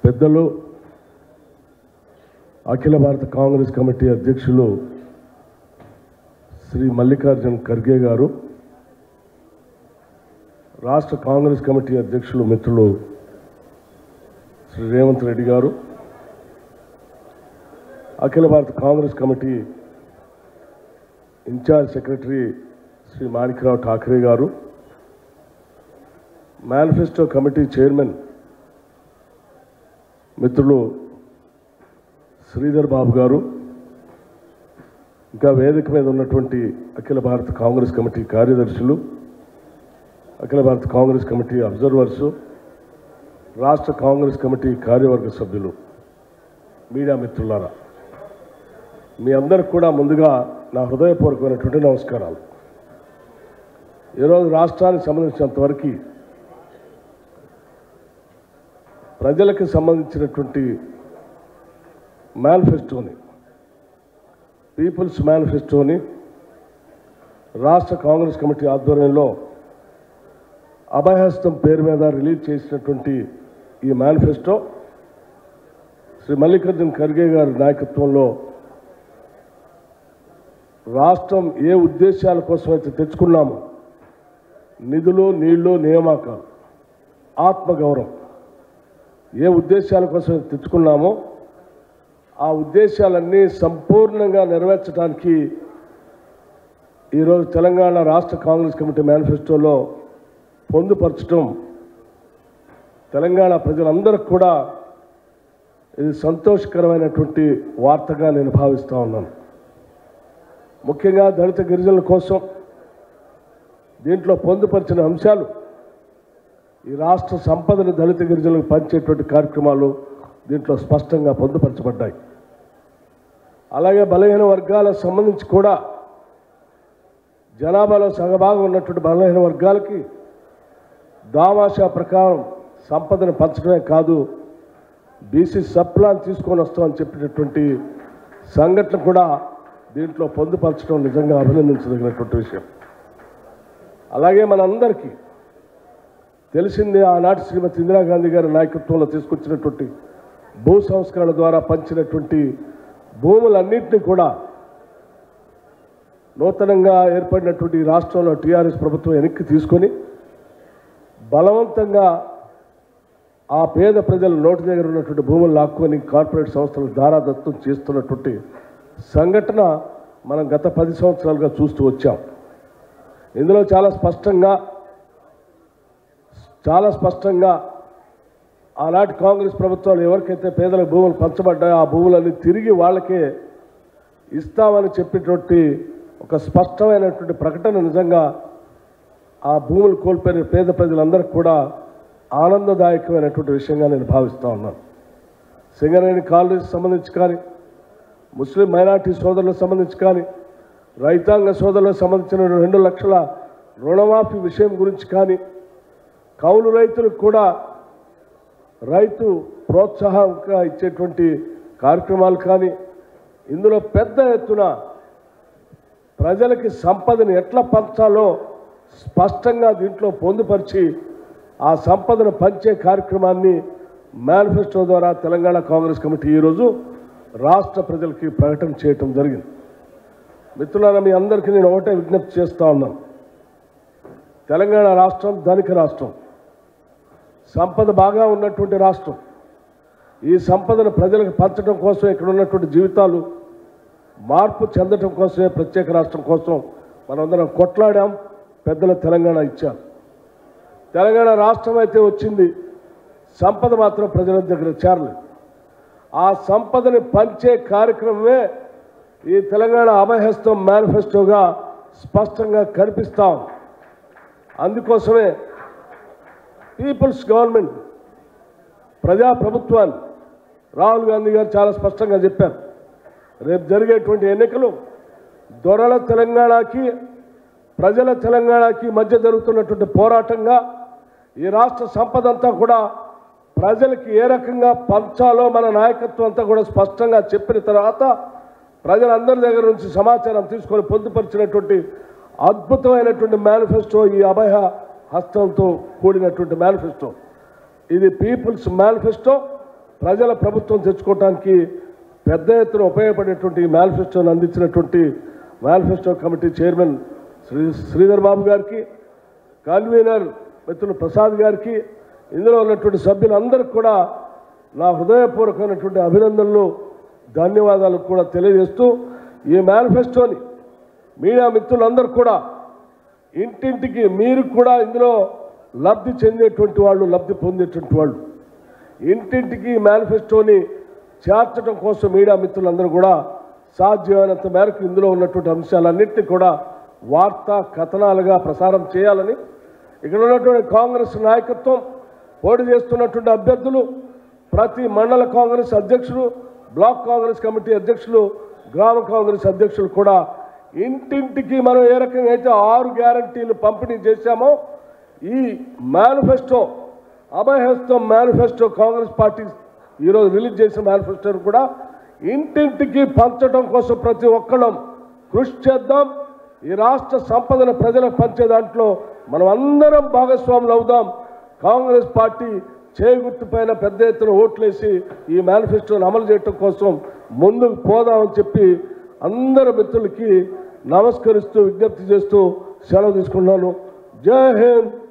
పెద్దలు అఖిల భారత Congress committee అధ్యక్షులు శ్రీ మల్లికార్జున్ ఖర్గే గారు రాష్ట్ర కాంగ్రెస్ కమిటీ అధ్యక్షులు మిత్రులు శ్రీ రేవంత్ రెడ్డి గారు అఖిల భారత Congress committee incharge secretary Shri Manikrao Thackeray garu manifesto committee chairman మిత్రులు శ్రీధర్ బాబు గారు ఇంకా వేదిక మీద ఉన్నటువంటి అఖిల భారత కాంగ్రెస్ కమిటీ కార్యదర్శులు అఖిల భారత కాంగ్రెస్ కమిటీ అబ్జర్వర్స్ రాష్ట్ర కాంగ్రెస్ కమిటీ కార్యవర్గ సభ్యులు మీడియా మిత్రులారా మీ అందరికి కూడా ముందుగా నా హృదయపూర్వకమైనటువంటి నమస్కారాలు ఈరోజు రాష్ట్రానికి సంబంధించినంతవరకు ప్రజలకు సంబంధించినటువంటి మేనిఫెస్టోని పీపుల్స్ మేనిఫెస్టోని రాష్ట్ర కాంగ్రెస్ కమిటీ ఆధ్వర్యంలో అభయహస్తం పేరు మీద రిలీజ్ చేసినటువంటి ఈ మేనిఫెస్టో శ్రీ మల్లికార్జున్ ఖర్గే గారి నాయకత్వంలో రాష్ట్రం ఏ ఉద్దేశాల కోసం అయితే తెచ్చుకున్నామో నిధులు నీళ్లు నియామకాలు ఆత్మగౌరవం ఏ ఉద్దేశాల కోసం అయితే తెచ్చుకున్నామో ఆ ఉద్దేశాలన్నీ సంపూర్ణంగా నెరవేర్చడానికి ఈరోజు తెలంగాణ రాష్ట్ర కాంగ్రెస్ కమిటీ మేనిఫెస్టోలో పొందుపరచడం తెలంగాణ ప్రజలందరికీ కూడా ఇది సంతోషకరమైనటువంటి వార్తగా నేను భావిస్తూ ఉన్నాను ముఖ్యంగా దళిత గిరిజనుల కోసం దీంట్లో పొందుపరిచిన అంశాలు ఈ రాష్ట్ర సంపదను దళిత గిరిజనులకు పంచేటువంటి కార్యక్రమాలు దీంట్లో స్పష్టంగా పొందుపరచబడ్డాయి అలాగే బలహీన వర్గాలకు సంబంధించి కూడా జనాభాలో సగభాగం ఉన్నటువంటి బలహీన వర్గాలకి దామాషా ప్రకారం సంపదను పంచడమే కాదు బీసీ సప్లాన్ తీసుకొని వస్తామని చెప్పినటువంటి సంఘటన కూడా దీంట్లో పొందుపరచడం నిజంగా అభినందించదగినటువంటి విషయం అలాగే మనందరికీ తెలిసిందే ఆనాటి శ్రీమతి ఇందిరాగాంధీ గారి నాయకత్వంలో తీసుకొచ్చినటువంటి భూ సంస్కరణ ద్వారా పంచినటువంటి భూములన్నింటినీ కూడా నూతనంగా ఏర్పడినటువంటి ఈ రాష్ట్రంలో టీఆర్ఎస్ ప్రభుత్వం వెనక్కి తీసుకొని బలవంతంగా ఆ పేద ప్రజల నోటి దగ్గర ఉన్నటువంటి భూములు లాక్కొని కార్పొరేట్ సంస్థలు దారాదత్తం చేస్తున్నటువంటి సంఘటన మనం గత పది సంవత్సరాలుగా చూస్తూ వచ్చాం ఇందులో చాలా స్పష్టంగా చాలా స్పష్టంగా ఆనాటి కాంగ్రెస్ ప్రభుత్వాలు ఎవరికైతే పేదలకు భూములు పంచబడ్డాయో ఆ భూములన్నీ తిరిగి వాళ్ళకే ఇస్తామని చెప్పేటువంటి ఒక స్పష్టమైనటువంటి ప్రకటన నిజంగా ఆ భూములు కోల్పోయిన పేద ప్రజలందరికీ కూడా ఆనందదాయకమైనటువంటి విషయంగా నేను భావిస్తూ ఉన్నాను సింగరేణి కాలనీకి సంబంధించి కానీ ముస్లిం మైనార్టీ సోదరులకు సంబంధించి కానీ రైతాంగ సోదరులకు సంబంధించిన రెండు లక్షల రుణమాఫీ విషయం గురించి కానీ కౌలు రైతులకు కూడా రైతు ప్రోత్సాహంగా ఇచ్చేటువంటి కార్యక్రమాలు కానీ ఇందులో పెద్ద ఎత్తున ప్రజలకి సంపదను ఎట్లా పంచాలో స్పష్టంగా దీంట్లో పొందుపరిచి ఆ సంపదను పంచే కార్యక్రమాన్ని మేనిఫెస్టో ద్వారా తెలంగాణ కాంగ్రెస్ కమిటీ ఈరోజు రాష్ట్ర ప్రజలకి ప్రకటన చేయటం జరిగింది మిత్రులారా మీ అందరికీ నేను ఒకటే విజ్ఞప్తి చేస్తూ ఉన్నాను తెలంగాణ రాష్ట్రం ధనిక రాష్ట్రం సంపద బాగా ఉన్నటువంటి రాష్ట్రం ఈ సంపదను ప్రజలకు పంచడం కోసం ఇక్కడ ఉన్నటువంటి జీవితాలు మార్పు చెందటం కోసమే ప్రత్యేక రాష్ట్రం కోసం మనందరం కొట్లాడాం పెద్దల తెలంగాణ ఇచ్చారు తెలంగాణ రాష్ట్రం అయితే వచ్చింది సంపద మాత్రం ప్రజల దగ్గర చేరలేదు ఆ సంపదని పంచే కార్యక్రమమే ఈ తెలంగాణ అభయహస్తం మేనిఫెస్టోగా స్పష్టంగా కనిపిస్తాం అందుకోసమే పీపుల్స్ గవర్నమెంట్ ప్రజా ప్రభుత్వాన్ని రాహుల్ గాంధీ గారు చాలా స్పష్టంగా చెప్పారు రేపు జరిగేటువంటి ఎన్నికలు దొరల తెలంగాణకి ప్రజల తెలంగాణకి మధ్య జరుగుతున్నటువంటి పోరాటంగా ఈ రాష్ట్ర సంపద అంతా కూడా ప్రజలకి ఏ రకంగా పంచాలో మన నాయకత్వం అంతా కూడా స్పష్టంగా చెప్పిన తర్వాత ప్రజలందరి దగ్గర నుంచి సమాచారం తీసుకొని పొందుపరిచినటువంటి అద్భుతమైనటువంటి మేనిఫెస్టో ఈ అభయ హస్తంతో కూడినటువంటి మేనిఫెస్టో ఇది పీపుల్స్ మేనిఫెస్టో ప్రజల ప్రభుత్వం తెచ్చుకోవడానికి పెద్ద ఎత్తున ఉపయోగపడేటువంటి మేనిఫెస్టోను అందించినటువంటి manifesto committee chairman Shri Sridhar Babu గారికి కన్వీనర్ మిత్రులు ప్రసాద్ గారికి ఇందులో ఉన్నటువంటి సభ్యులందరికీ కూడా నా హృదయపూర్వకమైనటువంటి అభినందనలు ధన్యవాదాలు కూడా తెలియజేస్తూ ఈ మేనిఫెస్టోని మీడియా మిత్రులందరూ కూడా ఇంటింటికి మీరు కూడా ఇందులో లబ్ధి చెందేటువంటి వాళ్ళు లబ్ధి పొందేటువంటి వాళ్ళు ఇంటింటికి మేనిఫెస్టోని చేర్చడం కోసం మీడియా మిత్రులందరూ కూడా సాధ్యమైనంత మేరకు ఇందులో ఉన్నటువంటి అంశాలన్నింటినీ కూడా వార్తా కథనాలుగా ప్రసారం చేయాలని ఇక్కడ ఉన్నటువంటి కాంగ్రెస్ నాయకత్వం పోటీ చేస్తున్నటువంటి అభ్యర్థులు ప్రతి మండల కాంగ్రెస్ అధ్యక్షులు బ్లాక్ కాంగ్రెస్ కమిటీ అధ్యక్షులు గ్రామ కాంగ్రెస్ అధ్యక్షులు కూడా ఇంటింటికి మనం ఏ రకంగా అయితే ఆరు గ్యారంటీలు పంపిణీ చేశామో ఈ manifesto Abhayahastam manifesto Congress party ఈరోజు రిలీజ్ చేసిన మేనిఫెస్టోను కూడా ఇంటింటికి పంచడం కోసం ప్రతి ఒక్కళ్ళం కృషి చేద్దాం ఈ రాష్ట్ర సంపదను ప్రజలకు పంచే దాంట్లో మనం అందరం భాగస్వాములు అవుదాం కాంగ్రెస్ పార్టీ చేగుర్తు పైన పెద్ద ఎత్తున ఓట్లేసి ఈ మేనిఫెస్టోను అమలు చేయడం కోసం ముందుకు పోదామని చెప్పి అందరు మిత్రులకి నమస్కరిస్తూ విజ్ఞప్తి చేస్తూ సెలవు తీసుకున్నాను జై హింద్